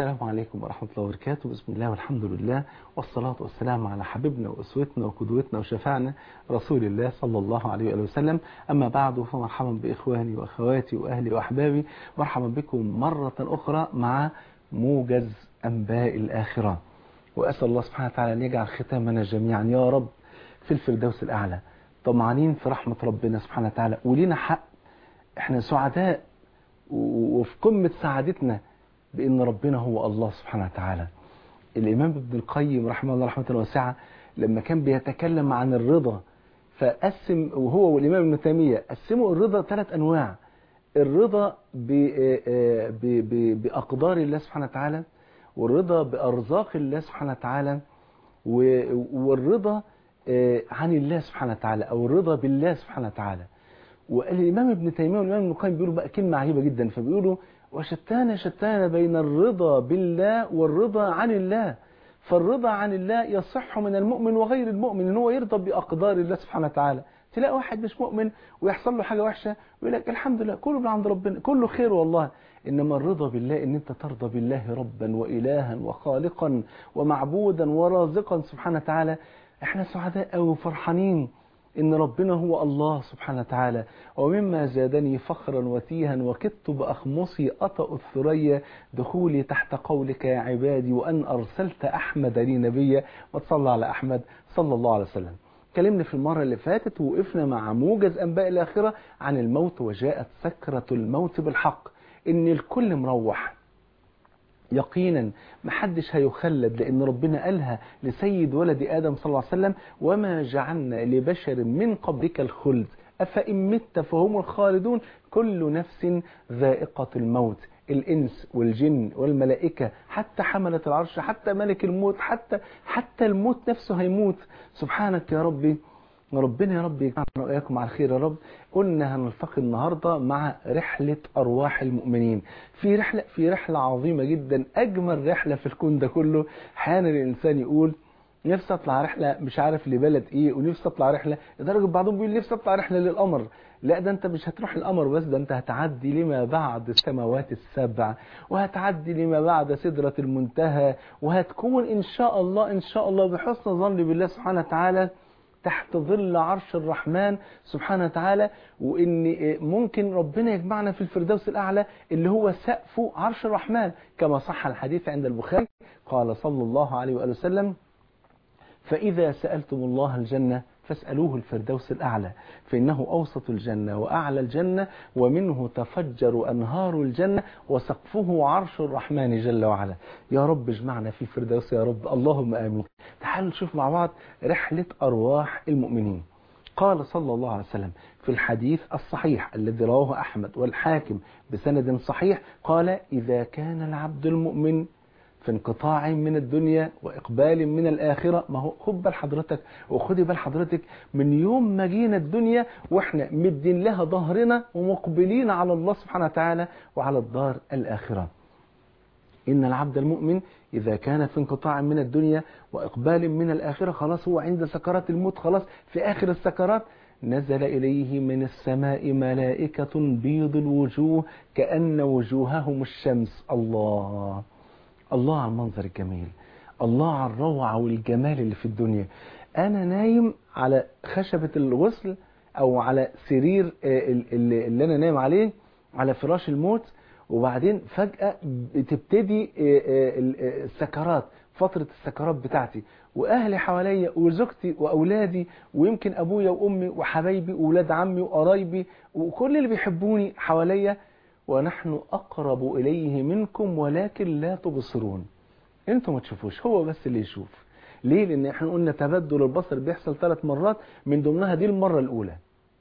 السلام عليكم ورحمة الله وبركاته بسم الله والحمد لله والصلاة والسلام على حبيبنا وأسوتنا وقدوتنا وشفعنا رسول الله صلى الله عليه وآله وسلم أما بعد فمرحبا بإخواني وأخواتي وأهلي وأحبابي مرحبا بكم مرة أخرى مع موجز أنباء الآخرة وأسأل الله سبحانه وتعالى أن يجعل ختامنا جميعا يا رب في الفردوس الأعلى طمعانين في رحمة ربنا سبحانه وتعالى ولينا حق احنا سعداء وفي قمة سعادتنا بأن ربنا هو الله سبحانه وتعالى الإمام ابن القيم رحمه الله رحمة واسعة لما كان بيتكلم عن الرضا فقسم وهو والإمام ابن تيمية قسموا الرضا ثلاث أنواع الرضا بأقدار الله سبحانه وتعالى والرضا بأرزاق الله سبحانه وتعالى والرضا عن الله سبحانه وتعالى أو الرضا بالله سبحانه وتعالى والإمام ابن تيمية والإمام ابن القيم بيقولوا بقى كلمة عجيبة جدا فبيقولوا وشتان شتان بين الرضا بالله والرضا عن الله فالرضا عن الله يصح من المؤمن وغير المؤمن ان هو يرضى بأقدار الله سبحانه وتعالى تلاقي واحد مش مؤمن ويحصل له حاجة وحشة ويقول لك الحمد لله كله من عند ربنا كله خير والله إنما الرضا بالله إن أنت ترضى بالله ربا وإلها وخالقا ومعبودا ورازقا سبحانه وتعالى احنا سعداء قوي وفرحانين إن ربنا هو الله سبحانه وتعالى ومما زادني فخرا وتيها وكدت بأخمصي أطأ الثريا دخولي تحت قولك يا عبادي وأن أرسلت أحمد لي نبيا وتصلى على أحمد صلى الله عليه وسلم اتكلمنا في المرة اللي فاتت ووقفنا مع موجز أنباء الآخرة عن الموت وجاءت سكرة الموت بالحق إن الكل مروح يقينا محدش هيخلد لأن ربنا قالها لسيد ولد آدم صلى الله عليه وسلم وما جعلنا لبشر من قبلك الخلد أفإن مت فهم الخالدون كل نفس ذائقة الموت الإنس والجن والملائكة حتى حملة العرش حتى ملك الموت حتى حتى الموت نفسه هيموت سبحانك يا ربي ربنا يا رب يجمعنا وإياكم على خير يا رب قلنا هنلتقي النهاردة مع رحلة أرواح المؤمنين في رحلة في رحلة عظيمة جدا أجمل رحلة في الكون ده كله حان الإنسان يقول نفسي أطلع رحلة مش عارف لبلد إيه ونفسي أطلع رحلة لدرجة بعضهم بيقول نفسي أطلع رحلة للقمر لا ده أنت مش هتروح القمر بس ده أنت هتعدي لما بعد السماوات السبع وهتعدي لما بعد سدرة المنتهى وهتكون إن شاء الله إن شاء الله بحسن ظن بالله سبحانه وتعالى تحت ظل عرش الرحمن سبحانه وتعالى وإن ممكن ربنا يجمعنا في الفردوس الأعلى اللي هو سقف عرش الرحمن كما صح الحديث عند البخاري قال صلى الله عليه وآله وسلم فإذا سألتم الله الجنة فاسألوه الفردوس الأعلى فإنه أوسط الجنة وأعلى الجنة ومنه تفجر أنهار الجنة وسقفه عرش الرحمن جل وعلا يا رب اجمعنا في الفردوس يا رب اللهم آمين تعالوا نشوف مع بعض رحلة أرواح المؤمنين قال صلى الله عليه وسلم في الحديث الصحيح الذي رواه أحمد والحاكم بسند صحيح قال إذا كان العبد المؤمن في انقطاع من الدنيا وإقبال من الآخرة ما هو خد بال حضرتك وخدي بال حضرتك من يوم ما جينا الدنيا وإحنا مدين لها ظهرنا ومقبلين على الله سبحانه وتعالى وعلى الدار الآخرة إن العبد المؤمن إذا كان في انقطاع من الدنيا وإقبال من الآخرة خلاص هو عند سكرات الموت خلاص في آخر السكرات نزل إليه من السماء ملائكة بيض الوجوه كأن وجوههم الشمس الله الله على المنظر الجميل الله على الروعة والجمال اللي في الدنيا أنا نايم على خشبة الغسل أو على سرير اللي, اللي أنا نايم عليه على فراش الموت وبعدين فجأة بتبتدي السكرات فترة السكرات بتاعتي وأهلي حواليا وزوجتي وأولادي ويمكن أبويا وأمي وحبايبي وأولاد عمي وقرايبي وكل اللي بيحبوني حواليا ونحن أقرب إليه منكم ولكن لا تبصرون انتوا ما تشوفوش هو بس اللي يشوف ليه لأن احنا قلنا تبدل البصر بيحصل ثلاث مرات من ضمنها دي المرة الأولى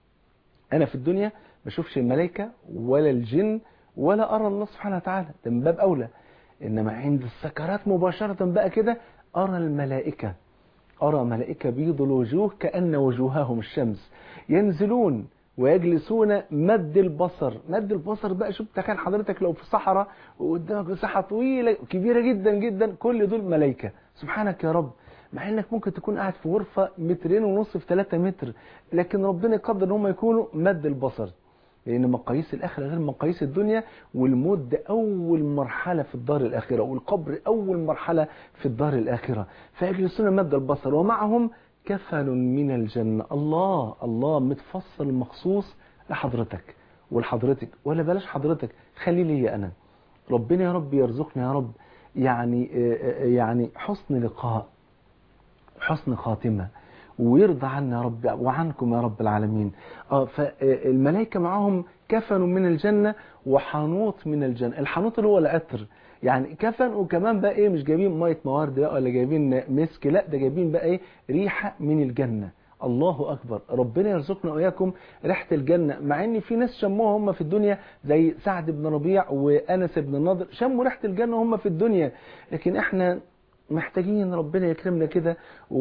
أنا في الدنيا ما اشوفش الملائكة ولا الجن ولا أرى الله سبحانه وتعالى ده من باب أولى إنما عند السكرات مباشرة بقى كده أرى الملائكة أرى ملائكة بيض الوجوه كأن وجوههم الشمس ينزلون ويجلسون مد البصر مد البصر بقى شوف تخيل حضرتك لو في صحراء وقدامك مساحة طويلة كبيرة جدا جدا كل دول ملائكة سبحانك يا رب مع انك ممكن تكون قاعد في غرفة مترين ونص في 3 متر لكن ربنا يقدر ان هم يكونوا مد البصر لأن مقاييس الآخرة غير مقاييس الدنيا والموت ده أول مرحلة في الدار الآخرة والقبر أول مرحلة في الدار الآخرة فيجلسون مد البصر ومعهم كفن من الجنة الله الله متفصل مخصوص لحضرتك ولحضرتك ولا بلاش حضرتك خلي لي أنا ربنا يا رب يرزقني يا رب يعني يعني حسن لقاء حسن خاتمة ويرضى عنا يا رب وعنكم يا رب العالمين اه فالملائكة معاهم كفن من الجنة وحنوط من الجنة الحنوط اللي هو العطر يعني كفن وكمان بقى ايه مش جايبين ميه موارد بقى ولا جايبين مسك لا ده جايبين بقى ايه ريحة من الجنة الله اكبر ربنا يرزقنا واياكم ريحه الجنه مع ان في ناس شموها هم في الدنيا زي سعد بن ربيع وانس بن النضر شموا ريحه الجنه هم في الدنيا لكن احنا محتاجين ربنا يكرمنا كده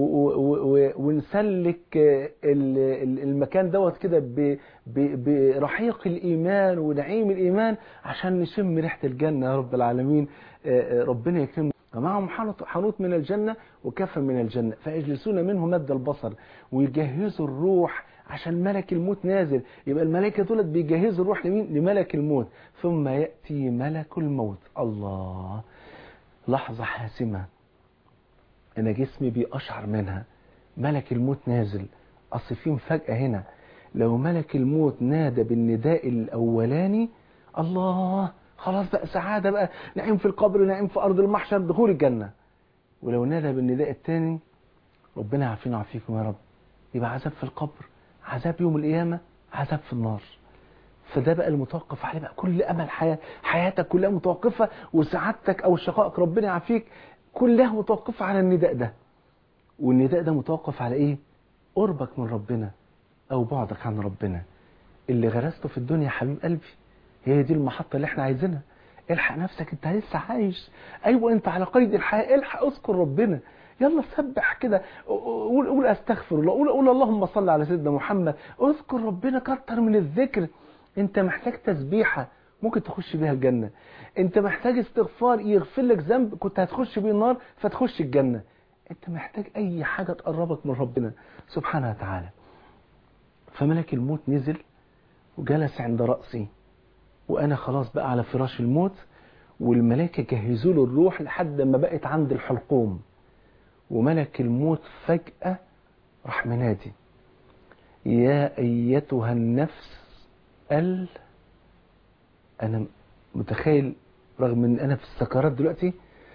ونسلك المكان دوت كده برحيق الايمان ونعيم الايمان عشان نشم ريحه الجنه يا رب العالمين ربنا يكرمنا معهم حنوط من الجنة وكفن من الجنة فيجلسون منه مد البصر ويجهزوا الروح عشان ملك الموت نازل يبقى الملائكة دولت بيجهزوا الروح لمين لملك الموت ثم يأتي ملك الموت الله لحظة حاسمة أنا جسمي بيقشعر منها ملك الموت نازل أصل في مفاجأة هنا لو ملك الموت نادى بالنداء الأولاني الله خلاص بقى سعادة بقى نعيم في القبر نعيم في أرض المحشر دخول الجنة ولو نادى بالنداء الثاني ربنا يعافينا ويعافيكم يا رب يبقى عذاب في القبر عذاب يوم القيامة عذاب في النار فده بقى المتوقف عليه بقى كل أمل حياة حياتك كلها متوقفة وسعادتك أو شقائك ربنا يعافيك كلها متوقفة على النداء ده والنداء ده متوقف على إيه قربك من ربنا أو بعدك عن ربنا اللي غرسته في الدنيا حبيب قلبي هي دي المحطة اللي احنا عايزينها الحق نفسك انت لسه عايش ايوه انت على قيد الحياة الحق اذكر ربنا يلا سبح كده قول قول استغفر الله قول قول اللهم صل على سيدنا محمد اذكر ربنا كتر من الذكر انت محتاج تسبيحة ممكن تخش بيها الجنة انت محتاج استغفار يغفر لك ذنب كنت هتخش بيه النار فتخش الجنة انت محتاج اي حاجة تقربك من ربنا سبحانه وتعالى فملك الموت نزل وجلس عند رأسي وانا خلاص بقى على فراش الموت والملائكة جهزوا له الروح لحد ما بقت عند الحلقوم وملك الموت فجأة راح منادي يا أيتها النفس ال أنا متخيل رغم ان انا في السكرات دلوقتي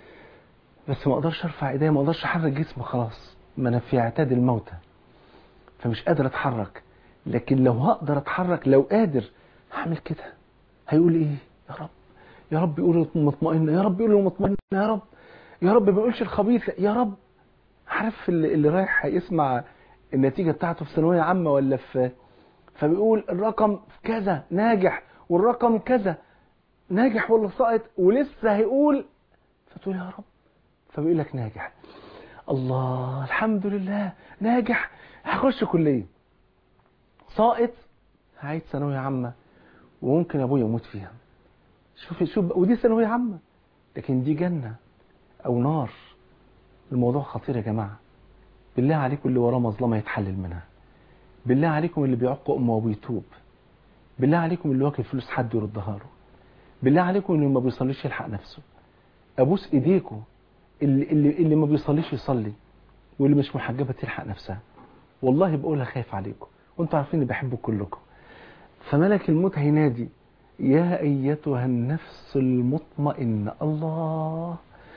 بس ما اقدرش ارفع ايديا ما اقدرش احرك جسمي خلاص ما انا في اعتاد الموتى فمش قادر اتحرك لكن لو هقدر اتحرك لو قادر هعمل كده هيقول ايه يا رب يا رب يقول مطمئنة يا رب يقول مطمئنة يا رب يا رب ما يقولش الخبيثة يا رب عارف اللي, اللي رايح يسمع النتيجة بتاعته في ثانوية عامة ولا في فبيقول الرقم كذا ناجح والرقم كذا ناجح ولا ساقط ولسه هيقول فتقول يا رب فبيقول لك ناجح الله الحمد لله ناجح هخش كلية ساقط هعيد ثانوية عامة وممكن ابويا يموت فيها شوف شوف ودي ثانوية عامة لكن دي جنة او نار الموضوع خطير يا جماعة بالله عليكم اللي وراه مظلمة يتحلل منها بالله عليكم اللي بيعق امه وبيتوب بالله عليكم اللي واكل فلوس حد يردها له بالله عليكم اللي ما بيصليش يلحق نفسه ابوس ايديكم اللي, اللي, اللي ما بيصليش يصلي واللي مش محجبة تلحق نفسها والله بقولها خايف عليكم وانتوا عارفين اني بحبكم كلكم فملك الموت هينادي يا ايتها النفس المطمئنة الله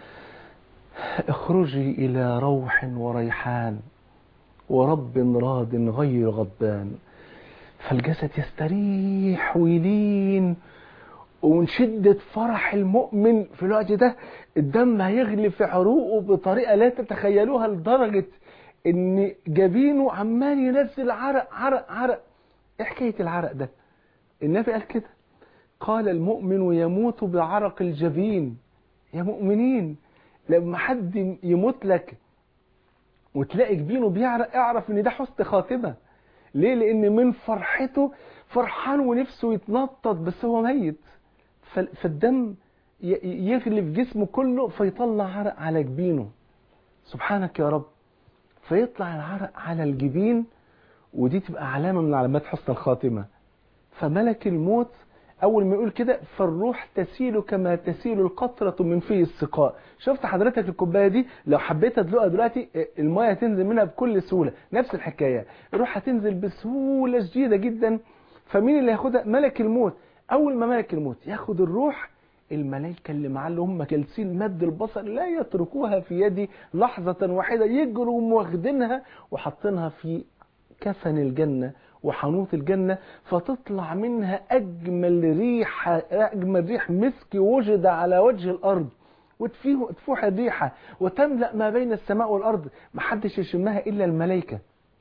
اخرجي الى روح وريحان ورب راض غير غضبان فالجسد يستريح ويلين ومن شدة فرح المؤمن في الوقت ده الدم هيغلي في عروقه بطريقة لا تتخيلوها لدرجة ان جبينه عمال ينزل عرق عرق عرق ايه حكاية العرق ده النبي قال كده قال المؤمن يموت بعرق الجبين يا مؤمنين لما حد يموت لك وتلاقي جبينه بيعرق اعرف ان ده حسن خاتمة ليه لان من فرحته فرحان ونفسه يتنطط بس هو ميت فالدم يغلي في جسمه كله فيطلع عرق على جبينه سبحانك يا رب فيطلع العرق على الجبين ودي تبقى علامة من علامات حسن الخاتمة فملك الموت اول ما يقول كده فالروح تسيل كما تسيل القطرة من في السقاء شفت حضرتك الكوبايه دي لو حبيت ادلقها دلوقتي الميه هتنزل منها بكل سهوله نفس الحكايه الروح هتنزل بسهوله شديده جدا فمين اللي هياخدها ملك الموت اول ما ملك الموت ياخد الروح الملائكه اللي معاه اللي هم جالسين مد البصر لا يتركوها في يدي لحظه واحده يجروا واخدينها وحاطينها في كفن الجنه وحنوط الجنة فتطلع منها أجمل ريح أجمل ريح مسك وجد على وجه الأرض وتفيه تفوح الريحة وتملأ ما بين السماء والأرض محدش يشمها إلا الملائكة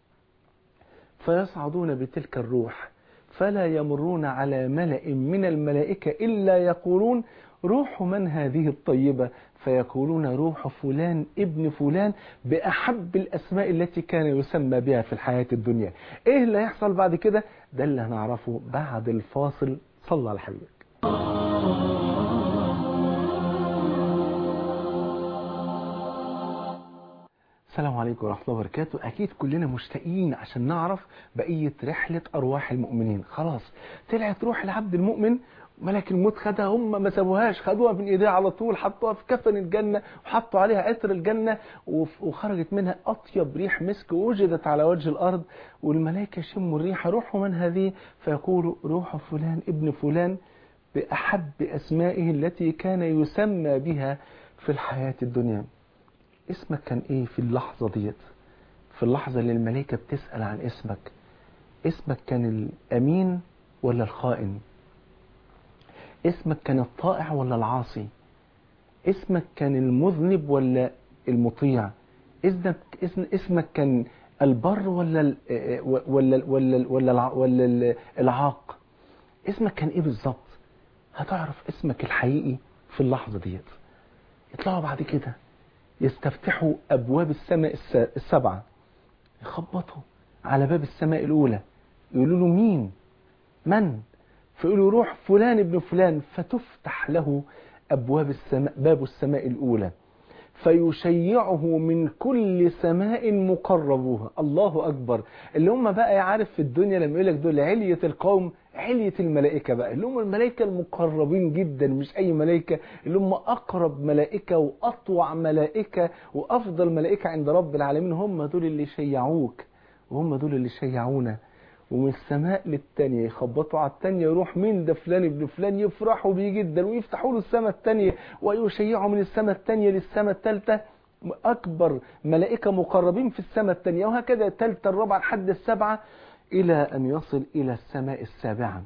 فيصعدون بتلك الروح فلا يمرون على ملأ من الملائكة إلا يقولون روح من هذه الطيبة فيقولون روح فلان ابن فلان بأحب الأسماء التي كان يسمى بها في الحياة الدنيا إيه اللي هيحصل بعد كده ده اللي هنعرفه بعد الفاصل صلى على حبيبك السلام عليكم ورحمة الله وبركاته أكيد كلنا مشتاقين عشان نعرف بقية رحلة أرواح المؤمنين خلاص طلعت روح العبد المؤمن ملك الموت خدها هم ما سابوهاش خدوها من ايديه على طول حطوها في كفن الجنة وحطوا عليها عطر الجنة وخرجت منها أطيب ريح مسك وجدت على وجه الأرض والملائكة يشموا الريحة روح من هذه فيقولوا روح فلان ابن فلان بأحب أسمائه التي كان يسمى بها في الحياة الدنيا اسمك كان ايه في اللحظة ديت في اللحظة اللي الملائكة بتسأل عن اسمك اسمك كان الأمين ولا الخائن اسمك كان الطائع ولا العاصي اسمك كان المذنب ولا المطيع اسمك اسمك كان البر ولا ولا ولا ولا ولا العاق اسمك كان ايه بالظبط هتعرف اسمك الحقيقي في اللحظه ديت يطلعوا بعد كده يستفتحوا ابواب السماء السبعه يخبطوا على باب السماء الاولى يقولوا له مين من فيقولوا روح فلان ابن فلان فتفتح له أبواب السماء باب السماء الأولى فيشيعه من كل سماء مقربوها الله أكبر اللي هم بقى يعرف في الدنيا لما يقول لك دول علية القوم علية الملائكة بقى اللي هم الملائكة المقربين جدا مش أي ملائكة اللي هم أقرب ملائكة وأطوع ملائكة وأفضل ملائكة عند رب العالمين هم دول اللي شيعوك وهم دول اللي شيعونا ومن السماء للتانية يخبطوا على التانية يروح مين ده فلان ابن فلان يفرحوا بيه جدا ويفتحوا له السماء التانية ويشيعوا من السماء التانية للسماء التالتة أكبر ملائكة مقربين في السماء التانية وهكذا التالتة الرابعة لحد السبعة إلى أن يصل إلى السماء السابعة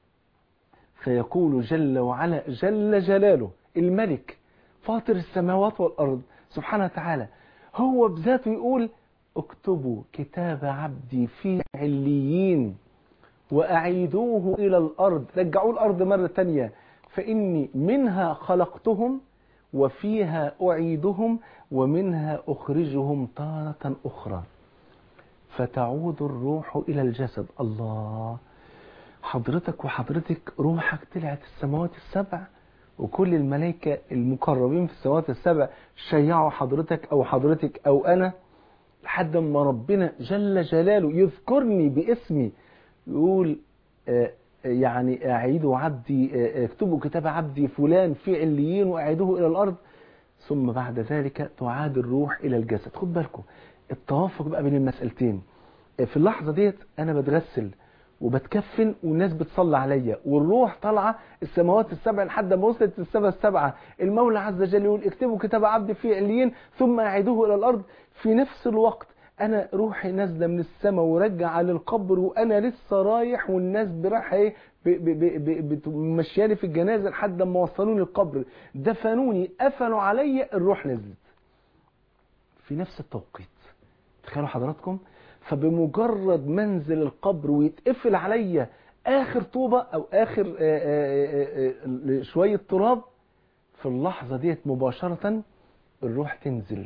فيقول جل وعلا جل جلاله الملك فاطر السماوات والأرض سبحانه وتعالى هو بذاته يقول اكتبوا كتاب عبدي في عليين وأعيدوه إلى الأرض رجعوا الأرض مرة تانية فإني منها خلقتهم وفيها أعيدهم ومنها أخرجهم تارة أخرى فتعود الروح إلى الجسد الله حضرتك وحضرتك روحك طلعت السماوات السبع وكل الملائكة المقربين في السماوات السبع شيعوا حضرتك أو حضرتك أو أنا لحد ما ربنا جل جلاله يذكرني باسمي يقول آه يعني أعيدوا عبدي آه اكتبوا كتاب عبدي فلان في عليين وأعيدوه إلى الأرض ثم بعد ذلك تعاد الروح إلى الجسد خد بالكم التوافق بقى بين المسألتين في اللحظة ديت أنا بتغسل وبتكفن والناس بتصلي عليا والروح طالعه السماوات السبع لحد ما وصلت السماء السبعه المولى عز وجل يقول اكتبوا كتاب عبدي في عليين ثم اعيدوه الى الارض في نفس الوقت انا روحي نازله من السماء وراجعه للقبر وانا لسه رايح والناس براحه ايه مشياني في الجنازه لحد ما وصلوني القبر دفنوني قفلوا عليا الروح نزلت في نفس التوقيت تخيلوا حضراتكم فبمجرد منزل القبر ويتقفل عليا اخر طوبة او اخر آآ آآ شوية تراب في اللحظة ديت مباشرة الروح تنزل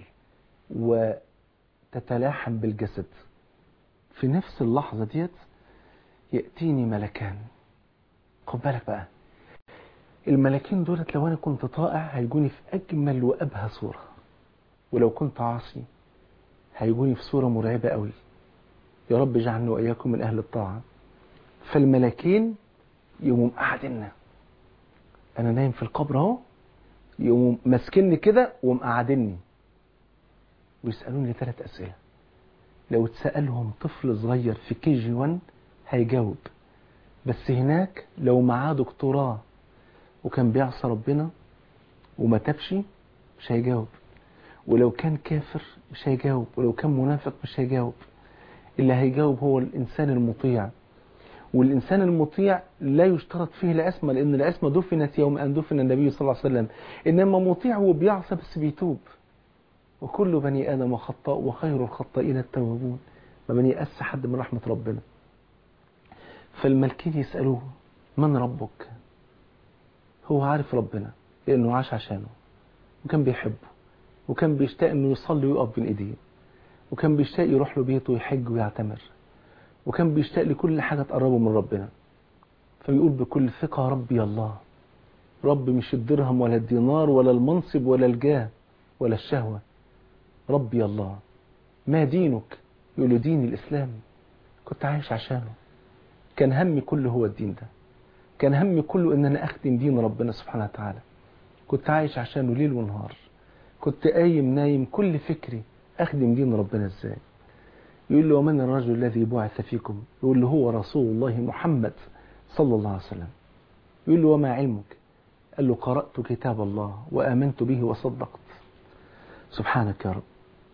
وتتلاحم بالجسد في نفس اللحظة ديت يأتيني ملكان خد بالك بقى الملكين دولت لو انا كنت طائع هيجوني في اجمل وابهى صورة ولو كنت عاصي هيجوني في صورة مرعبة قوي يا رب اجعلنا وإياكم من أهل الطاعة فالملكين يقوموا مقعدنا انا نايم في القبر اهو يقوموا ماسكني كده ومقعدني ويسالوني ثلاث اسئله لو اتسالهم طفل صغير في كي جي 1 هيجاوب بس هناك لو معاه دكتوراه وكان بيعصى ربنا وما تبش مش هيجاوب ولو كان كافر مش هيجاوب ولو كان منافق مش هيجاوب اللي هيجاوب هو الإنسان المطيع والإنسان المطيع لا يشترط فيه العصمة لأن العصمة دفنت يوم أن دفن النبي صلى الله عليه وسلم إنما مطيع وبيعصى بس بيتوب وكل بني آدم خطاء وخير الخطائين التوابون ما بني أس حد من رحمة ربنا فالملكين يسألوه من ربك هو عارف ربنا لأنه عاش عشانه وكان بيحبه وكان بيشتاق انه يصلي ويقف بين ايديه وكان بيشتاق يروح له بيته ويحج ويعتمر وكان بيشتاق لكل حاجة تقربه من ربنا فبيقول بكل ثقة ربي الله رب مش الدرهم ولا الدينار ولا المنصب ولا الجاه ولا الشهوة ربي الله ما دينك يقول له دين الإسلام كنت عايش عشانه كان همي كله هو الدين ده كان همي كله ان انا اخدم دين ربنا سبحانه وتعالى كنت عايش عشانه ليل ونهار كنت قايم نايم كل فكري اخدم دين ربنا ازاي يقول له ومن الرجل الذي بعث فيكم يقول له هو رسول الله محمد صلى الله عليه وسلم يقول له وما علمك قال له قرأت كتاب الله وآمنت به وصدقت سبحانك يا رب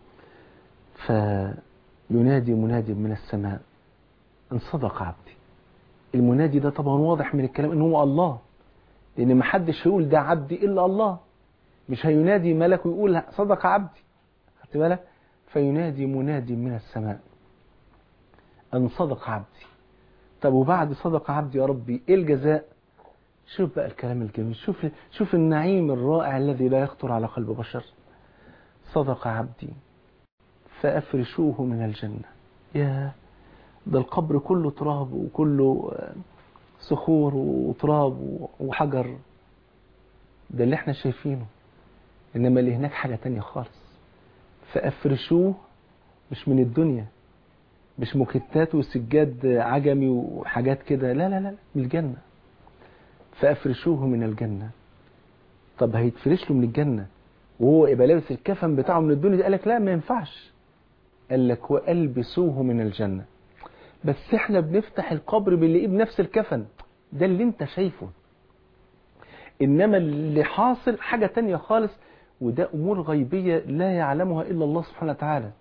فينادي منادي من السماء ان صدق عبدي المنادي ده طبعا واضح من الكلام ان هو الله لان ما حدش هيقول ده عبدي الا الله مش هينادي ملك ويقول صدق عبدي خدت بالك فينادي منادي من السماء ان صدق عبدي طب وبعد صدق عبدي يا ربي ايه الجزاء شوف بقى الكلام الجميل شوف شوف النعيم الرائع الذي لا يخطر على قلب بشر صدق عبدي فافرشوه من الجنه يا ده القبر كله تراب وكله صخور وتراب وحجر ده اللي احنا شايفينه انما اللي هناك حاجة تانية خالص فافرشوه مش من الدنيا مش مكتات وسجاد عجمي وحاجات كده لا لا لا من الجنة فافرشوه من الجنة طب هيتفرش له من الجنة وهو يبقى لابس الكفن بتاعه من الدنيا قال لك لا ما ينفعش قال لك والبسوه من الجنه بس احنا بنفتح القبر بنلاقيه بنفس الكفن ده اللي انت شايفه انما اللي حاصل حاجة تانية خالص وده امور غيبية لا يعلمها الا الله سبحانه وتعالى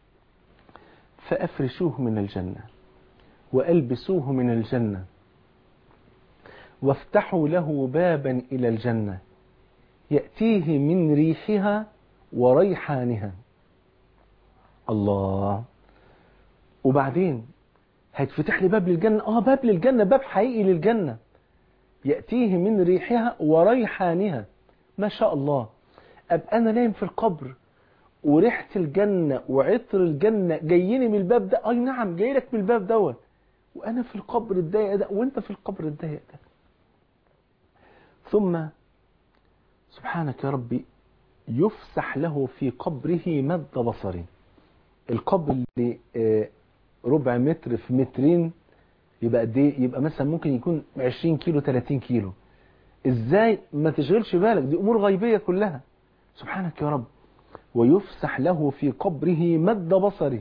فافرشوه من الجنة والبسوه من الجنة وافتحوا له بابا الى الجنة يأتيه من ريحها وريحانها الله وبعدين هيتفتح لي باب للجنة اه باب للجنة باب حقيقي للجنة يأتيه من ريحها وريحانها ما شاء الله أبقى أنا نايم في القبر وريحة الجنة وعطر الجنة جاييني من الباب ده أي نعم جاي لك من الباب دوت وأنا في القبر الضيق ده وأنت في القبر الضيق ده ثم سبحانك يا ربي يفسح له في قبره مد بصري القبر اللي آه ربع متر في مترين يبقى قد ايه يبقى مثلا ممكن يكون 20 كيلو 30 كيلو ازاي ما تشغلش بالك دي امور غيبيه كلها سبحانك يا رب ويفسح له في قبره مد بصري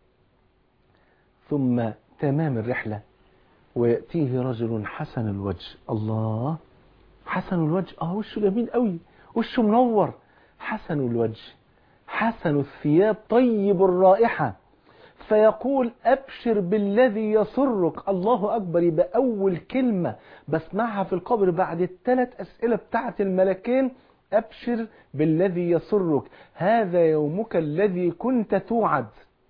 ثم تمام الرحله وياتيه رجل حسن الوجه الله حسن الوجه اه وشه جميل قوي وشه منور حسن الوجه حسن الثياب طيب الرائحه فيقول أبشر بالذي يسرك الله أكبر يبقى أول كلمة بسمعها في القبر بعد الثلاث أسئلة بتاعت الملكين أبشر بالذي يسرك هذا يومك الذي كنت توعد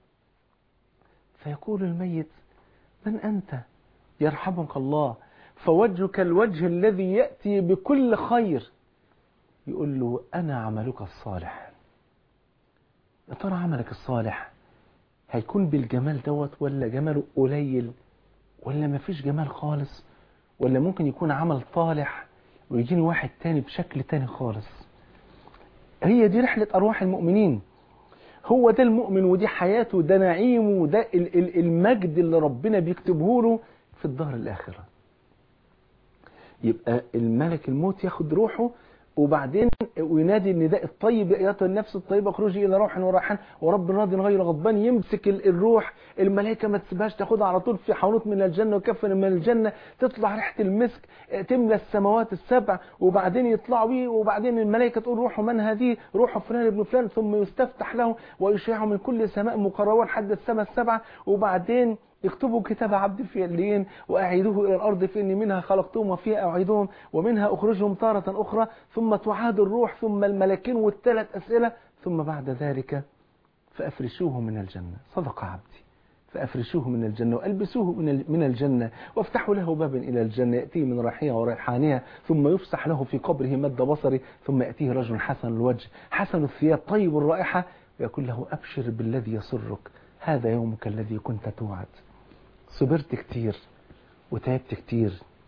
فيقول الميت من أنت يرحمك الله فوجهك الوجه الذي يأتي بكل خير يقول له أنا عملك الصالح يا ترى عملك الصالح هيكون بالجمال دوت ولا جماله قليل ولا مفيش جمال خالص ولا ممكن يكون عمل طالح ويجيني واحد تاني بشكل تاني خالص هي دي رحلة أرواح المؤمنين هو ده المؤمن ودي حياته ده نعيمه وده المجد اللي ربنا بيكتبه له في الدار الآخرة يبقى الملك الموت ياخد روحه وبعدين وينادي النداء الطيب يا ايتها النفس الطيبه اخرجي الى روح وريحان ورب راض غير غضبان يمسك الروح الملائكه ما تسيبهاش تاخدها على طول في حانوت من الجنه وكفن من الجنه تطلع ريحه المسك تملى السماوات السبع وبعدين يطلعوا بيه وبعدين الملائكه تقول روحه من هذه روح فلان ابن فلان ثم يستفتح له ويشيعه من كل سماء مقربه لحد السماء السبعه وبعدين اكتبوا كتاب عبد في اللين وأعيدوه إلى الأرض فإني منها خلقتهم وفيها أعيدهم ومنها أخرجهم تارة أخرى ثم تعاد الروح ثم الملكين والثلاث أسئلة ثم بعد ذلك فأفرشوه من الجنة صدق عبدي فأفرشوه من الجنة وألبسوه من من الجنة وافتحوا له بابا إلى الجنة يأتيه من ريحها وريحانها ثم يفسح له في قبره مد بصري ثم يأتيه رجل حسن الوجه حسن الثياب طيب الرائحة ويقول له أبشر بالذي يسرك هذا يومك الذي كنت توعد صبرت كتير وتعبت كتير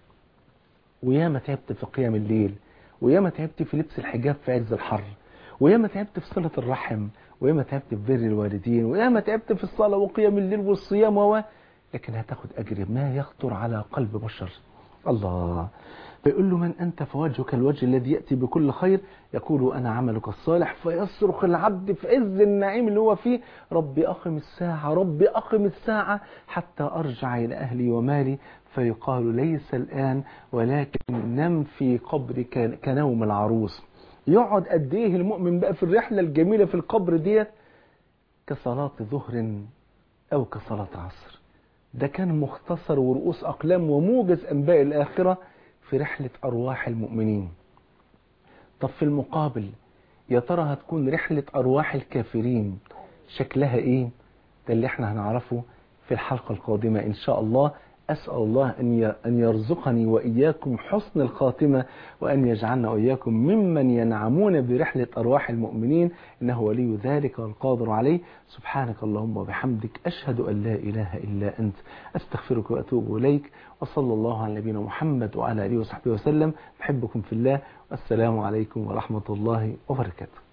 وياما تعبت في قيام الليل وياما تعبت في لبس الحجاب في عز الحر وياما تعبت في صلة الرحم وياما تعبت في بر الوالدين وياما تعبت في الصلاة وقيام الليل والصيام و لكن هتاخد أجر ما يخطر على قلب بشر الله فيقول له من أنت فوجهك الوجه الذي يأتي بكل خير يقول أنا عملك الصالح فيصرخ العبد في عز النعيم اللي هو فيه ربي أقم الساعة ربي أقم الساعة حتى أرجع إلى أهلي ومالي فيقال ليس الآن ولكن نم في قبرك كنوم العروس يقعد قد ايه المؤمن بقى في الرحلة الجميلة في القبر ديت كصلاة ظهر أو كصلاة عصر ده كان مختصر ورؤوس أقلام وموجز أنباء الآخرة في رحلة أرواح المؤمنين طب في المقابل يا ترى هتكون رحلة أرواح الكافرين شكلها إيه ده اللي احنا هنعرفه في الحلقة القادمة إن شاء الله أسأل الله أن يرزقني وإياكم حسن الخاتمة وأن يجعلنا وإياكم ممن ينعمون برحلة أرواح المؤمنين إنه ولي ذلك والقادر عليه سبحانك اللهم وبحمدك أشهد أن لا إله إلا أنت أستغفرك وأتوب إليك وصلى الله على نبينا محمد وعلى آله وصحبه وسلم بحبكم في الله والسلام عليكم ورحمة الله وبركاته